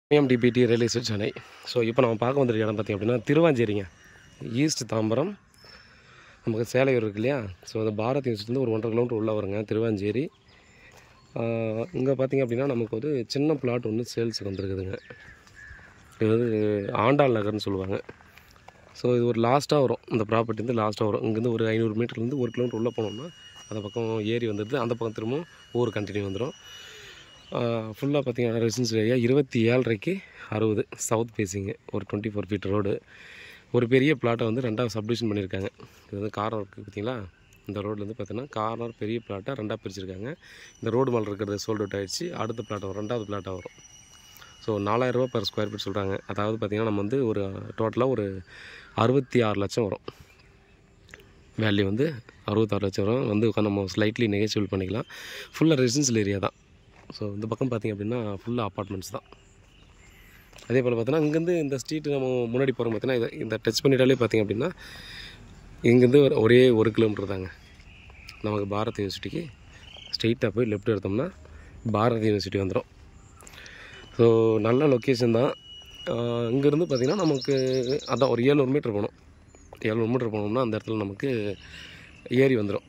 எம்டிபிடி railway station Chennai so இப்போ நம்ம பார்க்க வந்திருக்க இடம் பார்த்திங்க அப்படின்னா திருவாஞ்சேரிங்க ஈஸ்ட் தாம்பரம் நமக்கு சேலையூர் இருக்கு இல்லையா ஸோ அந்த பாரத் யூனிவர்சிட்டிலேருந்து ஒரு ஒன்றரை கிலோமீட்டர் உள்ளே வருங்க திருவாஞ்சேரி இங்கே பார்த்திங்க அப்படின்னா நமக்கு ஒரு சின்ன பிளாட் ஒன்று சேல்ஸுக்கு வந்திருக்குதுங்க இது வந்து ஆண்டாள் நகர்னு சொல்லுவாங்க ஸோ இது ஒரு லாஸ்ட்டாக வரும் இந்த ப்ராப்பர்ட்டி வந்து லாஸ்ட்டாக வரும் இங்கேருந்து ஒரு ஐநூறு மீட்டர்லேருந்து ஒரு கிலோமீட்டர் உள்ளே போனோம்னா அந்த பக்கம் ஏரி வந்துடுது அந்த பக்கம் திரும்பவும் ஊர் கண்டினியூ வந்துடும் ஃபுல்லாக பார்த்தீங்கன்னா ரெசிடென்சியல் ஏரியா இருபத்தி ஏழரைக்கு அறுபது சவுத் ஃபேஸிங்கு ஒரு டுவெண்ட்டி ஃபோர் ஃபீட் ரோடு ஒரு பெரிய பிளாட்டை வந்து ரெண்டாக சப்டிவிஷன் பண்ணியிருக்காங்க இது வந்து கார்னர் இருக்குது பார்த்தீங்களா இந்த ரோட்லேருந்து பார்த்தீங்கன்னா கார்னர் பெரிய பிளாட்டை ரெண்டாக பிரிச்சிருக்காங்க இந்த ரோடு மேலே இருக்கிறது சோல்ட் அவுட் ஆகிடுச்சு அடுத்த பிளாட் வரும் ரெண்டாவது பிளாட்டாக வரும் ஸோ நாலாயிரரூபா பர் ஸ்கொயர் ஃபீட் சொல்கிறாங்க அதாவது பார்த்திங்கன்னா நம்ம வந்து ஒரு டோட்டலாக ஒரு அறுபத்தி ஆறு லட்சம் வரும் வேல்யூ வந்து அறுபத்தாறு லட்சம் வரும் வந்து உட்காந்து நம்ம ஸ்லைட்லி நெகோசியபிள் பண்ணிக்கலாம் ஃபுல்லாக ரெசிடென்சியல் ஏரியா தான் ஸோ இந்த பக்கம் பார்த்திங்க அப்படின்னா ஃபுல்லாக அப்பார்ட்மெண்ட்ஸ் தான் அதே போல் பார்த்தோன்னா இங்கேருந்து இந்த ஸ்ட்ரீட்டு நம்ம முன்னாடி போகிறோம் பார்த்தீங்கன்னா இதை இந்த டச் பண்ணிட்டாலே பார்த்திங்க அப்படின்னா இங்கேருந்து ஒரு ஒரே ஒரு கிலோமீட்டர் தாங்க நமக்கு பாரத் யூனிவர்சிட்டிக்கு ஸ்ட்ரெயிட்டாக போய் லெஃப்ட் எடுத்தோம்னா பாரத் யூனிவர்சிட்டி வந்துடும் ஸோ நல்ல லொக்கேஷன் தான் இங்கேருந்து பார்த்திங்கன்னா நமக்கு அதான் ஒரு ஏழ்நூறு மீட்டர் போகணும் ஏழ்நூறு மீட்டர் போனோம்னா அந்த இடத்துல நமக்கு ஏரி வந்துடும்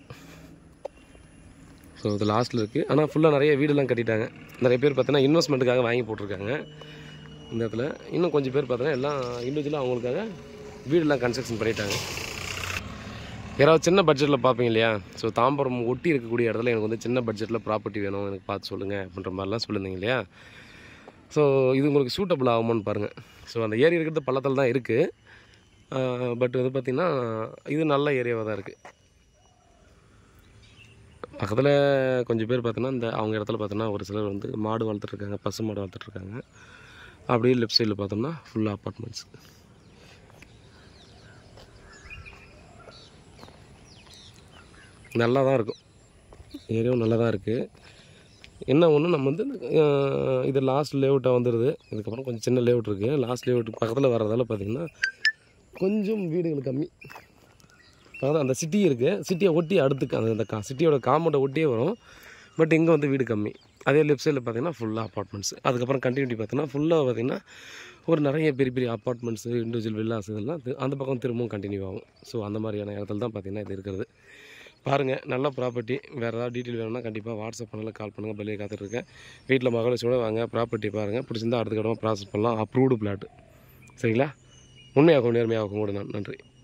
ஸோ இது லாஸ்ட்டில் இருக்குது ஆனால் ஃபுல்லாக நிறைய வீடெல்லாம் கட்டிட்டாங்க நிறைய பேர் பார்த்தீங்கன்னா இன்வெஸ்ட்மெண்ட்டுக்காக வாங்கி போட்டிருக்காங்க இந்த இடத்துல இன்னும் கொஞ்சம் பேர் பார்த்தீங்கன்னா எல்லாம் இண்டிவிஜுவலாக அவங்களுக்காக வீடெல்லாம் கன்ஸ்ட்ரக்ஷன் பண்ணிட்டாங்க யாராவது சின்ன பட்ஜெட்டில் பார்ப்பீங்க இல்லையா ஸோ தாம்பரம் ஒட்டி இருக்கக்கூடிய இடத்துல எனக்கு வந்து சின்ன பட்ஜெட்டில் ப்ராப்பர்ட்டி வேணும் எனக்கு பார்த்து சொல்லுங்கள் அப்படின்ற மாதிரிலாம் சொல்லியிருந்தீங்க இல்லையா ஸோ இது உங்களுக்கு சூட்டபிள் ஆகுமான்னு பாருங்கள் ஸோ அந்த ஏரி இருக்கிறது பள்ளத்தில் தான் இருக்குது பட் வந்து பார்த்திங்கன்னா இது நல்ல ஏரியாவாக தான் இருக்குது பக்கத்தில் கொஞ்சம் பேர் பார்த்தோன்னா இந்த அவங்க இடத்துல பார்த்தோன்னா ஒரு சிலர் வந்து மாடு வளர்த்துட்ருக்காங்க பசு மாடு வளர்த்துட்ருக்காங்க அப்படியே லெஃப்ட் சைடில் பார்த்தோம்னா ஃபுல்லாக அப்பார்ட்மெண்ட்ஸ் நல்லா தான் இருக்கும் ஏரியாவும் நல்லா தான் இருக்குது என்ன ஒன்று நம்ம வந்து அஹ், இது லாஸ்ட் லேஅவுட்டாக வந்துடுது இதுக்கப்புறம் கொஞ்சம் சின்ன லேஅவுட் இருக்குது லாஸ்ட் லேஅவுட் பக்கத்தில் வர்றதால பார்த்திங்கன்னா கொஞ்சம் வீடுகள் கம்மி அதாவது அந்த சிட்டி இருக்குது சிட்டியை ஒட்டி அடுத்து அந்த அந்த கா சிட்டியோட காம்பவுண்டை ஒட்டியே வரும் பட் இங்கே வந்து வீடு கம்மி அதே லெஃப்ட் சைடில் பார்த்தீங்கன்னா ஃபுல்லாக அப்பார்ட்மெண்ட்ஸ் அதுக்கப்புறம் கண்டினியூட்டி பார்த்தீங்கன்னா ஃபுல்லாக பார்த்தீங்கன்னா ஒரு நிறைய பெரிய பெரிய அப்பார்ட்மெண்ட்ஸு இண்டிவிஜுவல் வில்லாஸ் இதெல்லாம் தி- அந்த பக்கம் திரும்பவும் கண்டினியூ ஆகும் ஸோ அந்த மாதிரியான இடத்துல தான் பார்த்தீங்கன்னா இது இருக்கிறது பாருங்கள் நல்ல ப்ராப்பர்ட்டி வேறு ஏதாவது டீட்டெயில் வேணும்னா கண்டிப்பாக வாட்ஸ்அப் பண்ணல கால் பண்ணுங்கள் பல்லியை காத்துட்ருக்கேன் வீட்டில் மகளிச்சோட வாங்க ப்ராப்பர்ட்டி பாருங்கள் பிடிச்சிருந்தா அடுத்த கடமை ப்ராசஸ் பண்ணலாம் அப்ரூவ்டு பிளாட் சரிங்களா உண்மையாகும் நேர்மையாகும் கூட நான் நன்றி